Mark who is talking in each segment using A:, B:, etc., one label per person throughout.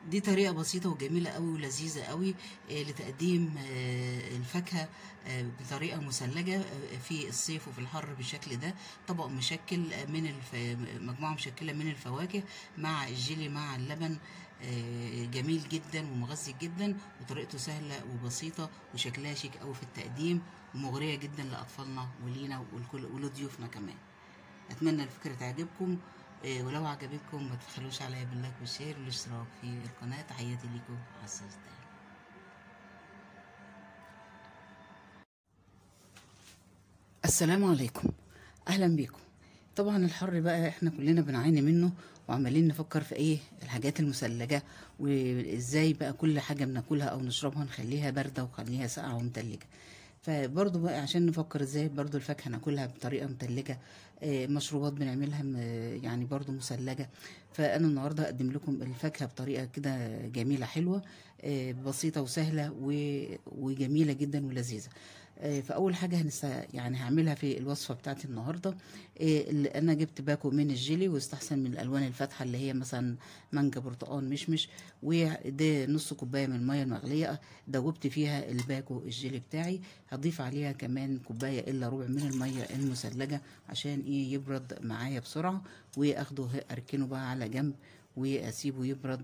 A: دي طريقة بسيطة وجميلة قوي ولذيذة قوي آه، لتقديم آه، الفاكهة آه، بطريقة مثلجة آه، في الصيف وفي الحر بالشكل ده طبق مشكل آه، من الف... مجموعة مشكلة من الفواكه مع الجيلي مع اللبن آه، جميل جدا ومغذي جدا وطريقته سهلة وبسيطة وشكلها شيك قوي في التقديم ومغرية جدا لأطفالنا ولينا والكل ولضيوفنا كمان اتمنى الفكره تعجبكم إيه، ولو عجبتكم ما تبخلوش عليا باللايك والشير والاشتراك في القناه تحياتي ليكم حساس دايما السلام عليكم اهلا بيكم طبعا الحر بقى احنا كلنا بنعاني منه وعمالين نفكر في ايه الحاجات المثلجه وازاي بقى كل حاجه بناكلها او نشربها نخليها بارده ونخليها ساقعه ومتلجه فبرضه بقى عشان نفكر ازاي برضه الفاكهه ناكلها بطريقه متلجه آه، مشروبات بنعملها م- يعني برضه مثلجه فانا النهارده هقدم لكم الفاكهه بطريقه كده جميله حلوه آه، بسيطه وسهله و- وجميله جدا ولذيذه آه، فاول حاجه هنست... يعني هعملها في الوصفه بتاعتي النهارده آه، اللي انا جبت باكو من الجيلي واستحسن من الالوان الفاتحه اللي هي مثلا مانجا برتقال مشمش وده نص كوبايه من الميه المغليه دوبت فيها الباكو الجيلي بتاعي هضيف عليها كمان كوبايه الا ربع من الميه المثلجه عشان ايه يبرد معايا بسرعه واخده اركنه بقى على جنب واسيبه يبرد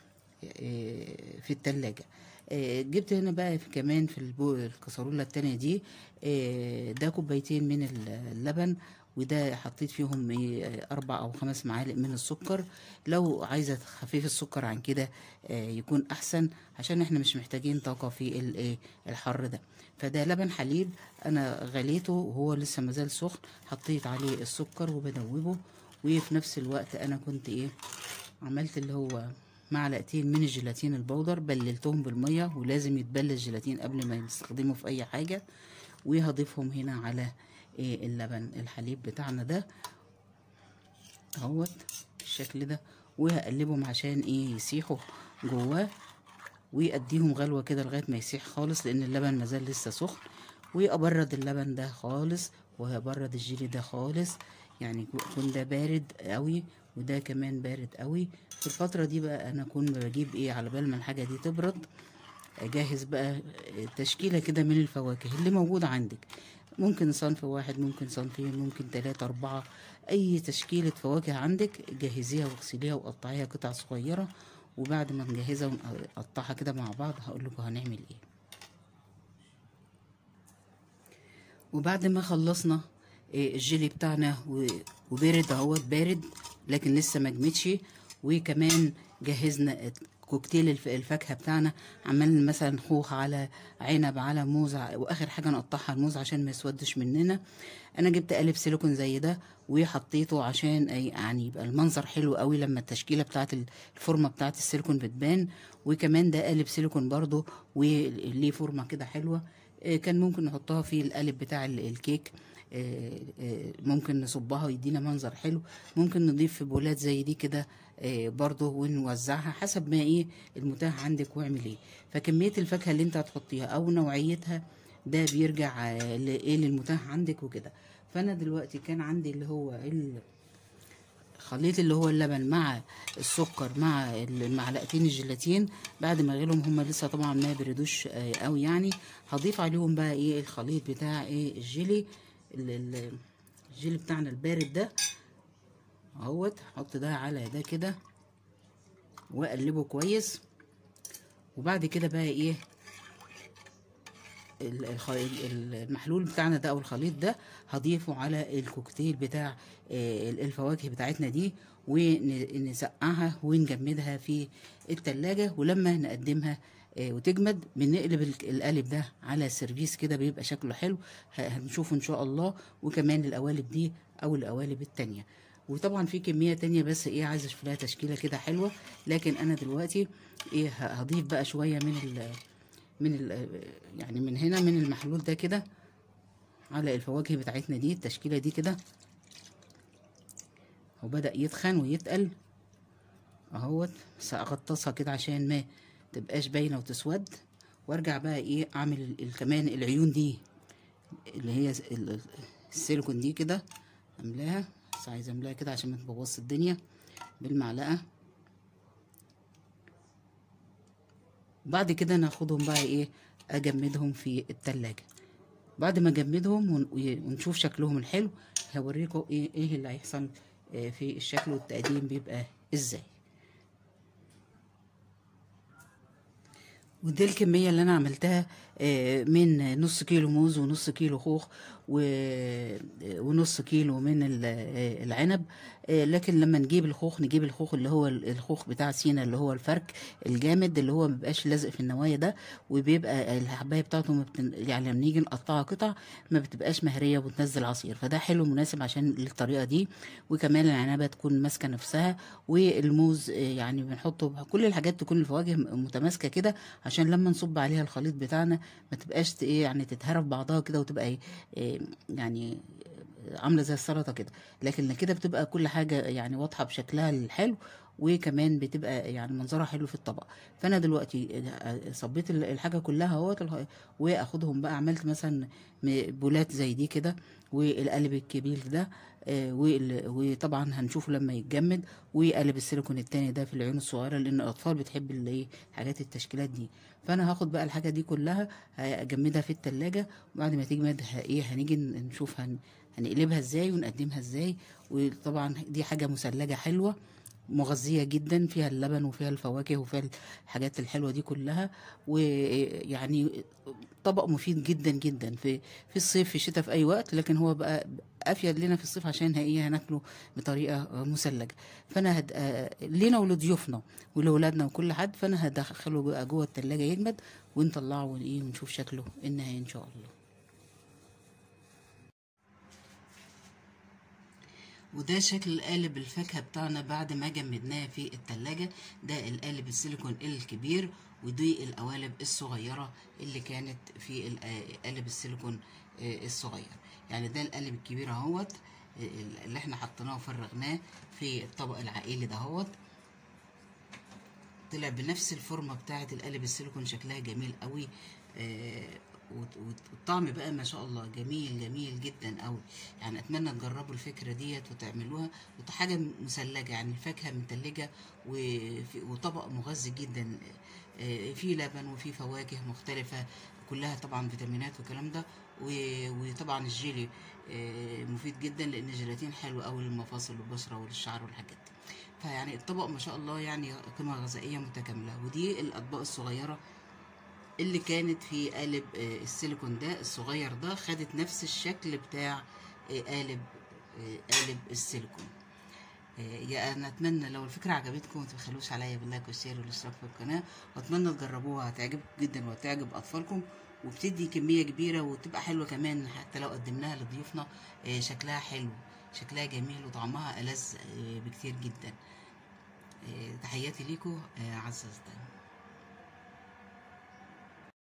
A: آه، في التلاجة آه، جبت هنا بقى في كمان في البو الكسرولة التانية دي آه، ده كوبايتين من اللبن وده حطيت فيهم إيه، أربع أو خمس معالق من السكر لو عايزة تخفيف السكر عن كده آه، يكون أحسن عشان احنا مش محتاجين طاقة في ال- إيه، الحر ده فده لبن حليب أنا غليته وهو لسه مازال سخن حطيت عليه السكر وبدوبه وفي نفس الوقت أنا كنت إيه عملت اللي هو معلقتين من الجيلاتين البودر بللتهم بالمية ولازم يتبل الجيلاتين قبل ما نستخدمه في أي حاجة وهضيفهم هنا على إيه اللبن الحليب بتاعنا ده اهوت بالشكل ده وهقلبهم عشان ايه يسيحوا جواه واديهم غلوه كده لغايه ما يسيح خالص لان اللبن مازال لسه سخن وابرد اللبن ده خالص وهبرد الجيلي ده خالص يعني يكون ده بارد قوي وده كمان بارد قوي في الفتره دي بقى انا اكون بجيب ايه على بال ما الحاجه دي تبرد اجهز بقى تشكيله كده من الفواكه اللي موجوده عندك ممكن صنف واحد ممكن صنفين ممكن ثلاثة أربعة أي تشكيلة فواكه عندك جهزيها واغسليها وقطعيها قطع صغيرة وبعد ما نجهزها ونقطعها كده مع بعض هقول لكم هنعمل ايه وبعد ما خلصنا إيه، الجيلي بتاعنا و- وبارد اهوت بارد لكن لسه ما جمدش وكمان جهزنا كوكتيل الف- الفاكهه بتاعنا عملنا مثلا خوخ على عنب على موز ع- واخر حاجه نقطعها الموز عشان ما يسودش مننا انا جبت قالب سيليكون زي ده وحطيته عشان أي- يعني يبقى المنظر حلو قوي لما التشكيله بتاعت الفورمه بتاعت السيليكون بتبان وكمان ده قالب سيليكون برضو وليه فورمه كده حلوه آه، كان ممكن نحطها في القالب بتاع ال- الكيك آه، آه، ممكن نصبها ويدينا منظر حلو ممكن نضيف في بولات زي دي كده آه، برضه ونوزعها حسب ما ايه المتاح عندك واعمل ايه فكمية الفاكهة اللي انت هتحطيها او نوعيتها ده بيرجع آه، لايه للمتاح عندك وكده فانا دلوقتي كان عندي اللي هو ال- خليط اللي هو اللبن مع السكر مع المعلقتين الجيلاتين بعد ما اغليهم هم لسه طبعا ما بردوش آه، قوي يعني هضيف عليهم بقى ايه الخليط بتاع ايه الجيلي ال- ال- الجيلي بتاعنا البارد ده اهوت احط ده على ده كده واقلبه كويس وبعد كده بقى ايه ال- الخ- ال- المحلول بتاعنا ده او الخليط ده هضيفه على الكوكتيل بتاع آه، الفواكه بتاعتنا دي ونسقعها ونجمدها في التلاجة ولما نقدمها آه، وتجمد بنقلب ال- القالب ده على سيرفيس كده بيبقى شكله حلو ه- هنشوفه ان شاء الله وكمان القوالب دي او القوالب التانية وطبعا في كمية تانية بس ايه عايزة اشوف لها تشكيلة كده حلوة لكن انا دلوقتي ايه ه- هضيف بقى شوية من ال من ال يعني من هنا من المحلول ده كده على الفواكه بتاعتنا دي التشكيلة دي كده وبدأ يتخن ويتقل اهوت بس اغطسها كده عشان ما تبقاش باينة وتسود وارجع بقى ايه اعمل ال- ال- كمان العيون دي اللي هي س- ال- ال- السيليكون دي كده املاها بس عايزه املاها كده عشان ما تبوظش الدنيا بالمعلقه بعد كده ناخدهم بقى ايه اجمدهم في التلاجة بعد ما اجمدهم ون- ونشوف شكلهم الحلو هوريكم ايه ايه اللي هيحصل آه، في الشكل والتقديم بيبقى ازاي ودي الكمية اللي أنا عملتها آه، من نص كيلو موز ونص كيلو خوخ و- ونص كيلو من ال- آه، العنب آه، لكن لما نجيب الخوخ نجيب الخوخ اللي هو ال- الخوخ بتاع سينا اللي هو الفرك الجامد اللي هو مبيبقاش لازق في النوايا ده وبيبقى الحباية بتاعته ما بتن... يعني لما نيجي نقطعها قطع ما بتبقاش مهرية وبتنزل عصير فده حلو مناسب عشان الطريقة دي وكمان العنبة تكون ماسكة نفسها والموز آه، يعني بنحطه كل الحاجات تكون الفواكه م- متماسكة كده عشان لما نصب عليها الخليط بتاعنا ما تبقاش ت- ايه يعني تتهرب بعضها كده وتبقى إيه إيه يعني عامله زي السلطه كده لكن كده بتبقى كل حاجه يعني واضحه بشكلها الحلو وكمان بتبقى يعني منظرها حلو في الطبق فانا دلوقتي صبيت ال- الحاجه كلها اهوت الح- واخدهم بقى عملت مثلا م- بولات زي دي كده والقالب الكبير ده آه، وال- وطبعا هنشوفه لما يتجمد وقالب السيليكون التاني ده في العيون الصغيره لان الاطفال بتحب اللي ايه حاجات التشكيلات دي فانا هاخد بقى الحاجه دي كلها اجمدها في التلاجة وبعد ما تجمد ه- ايه هنيجي ن- نشوف هن هنقلبها ازاي ونقدمها ازاي وطبعا دي حاجه مثلجه حلوه مغذية جدا فيها اللبن وفيها الفواكه وفيها الحاجات الحلوة دي كلها ويعني طبق مفيد جدا جدا في في الصيف في الشتاء في أي وقت لكن هو بقى أفيد لنا في الصيف عشان هي هناكله بطريقة مثلجة فأنا هد... آه، لينا ولضيوفنا ولولادنا وكل حد فأنا هدخله بقى جوه التلاجة يجمد ونطلعه ون- ونشوف شكله النهائي إن شاء الله وده شكل قالب الفاكهة بتاعنا بعد ما جمدناه في التلاجة ده القالب السيليكون الكبير ودي القوالب الصغيرة اللي كانت في الق- قالب السيليكون آه، الصغير يعني ده القالب الكبير اهوت آه، اللي احنا حطيناه وفرغناه في الطبق العائلي دهوت طلع بنفس الفورمة بتاعة القالب السيليكون شكلها جميل قوي آه، وت- وت- والطعم بقى ما شاء الله جميل جميل جدا قوي يعني اتمنى تجربوا الفكرة ديت وتعملوها وحاجة مثلجة يعني الفاكهة متلجة وفي- وطبق مغذي جدا آه، فيه لبن وفيه فواكه مختلفة كلها طبعا فيتامينات والكلام ده و- وطبعا الجيلي آه، مفيد جدا لان الجيلاتين حلو قوي للمفاصل والبشرة وللشعر والحاجات دي فيعني الطبق ما شاء الله يعني قيمة غذائية متكاملة ودي الأطباق الصغيرة اللي كانت في قالب آه، السيليكون ده الصغير ده خدت نفس الشكل بتاع آه، قالب آه، قالب السيليكون آه، يا انا اتمنى لو الفكره عجبتكم ما تبخلوش عليا باللايك والشير والاشتراك في القناه واتمنى تجربوها هتعجبكم جدا وهتعجب اطفالكم وبتدي كميه كبيره وتبقى حلوه كمان حتى لو قدمناها لضيوفنا آه، شكلها حلو شكلها جميل وطعمها ألذ آه، بكتير جدا آه، تحياتي ليكم آه، عزة الدين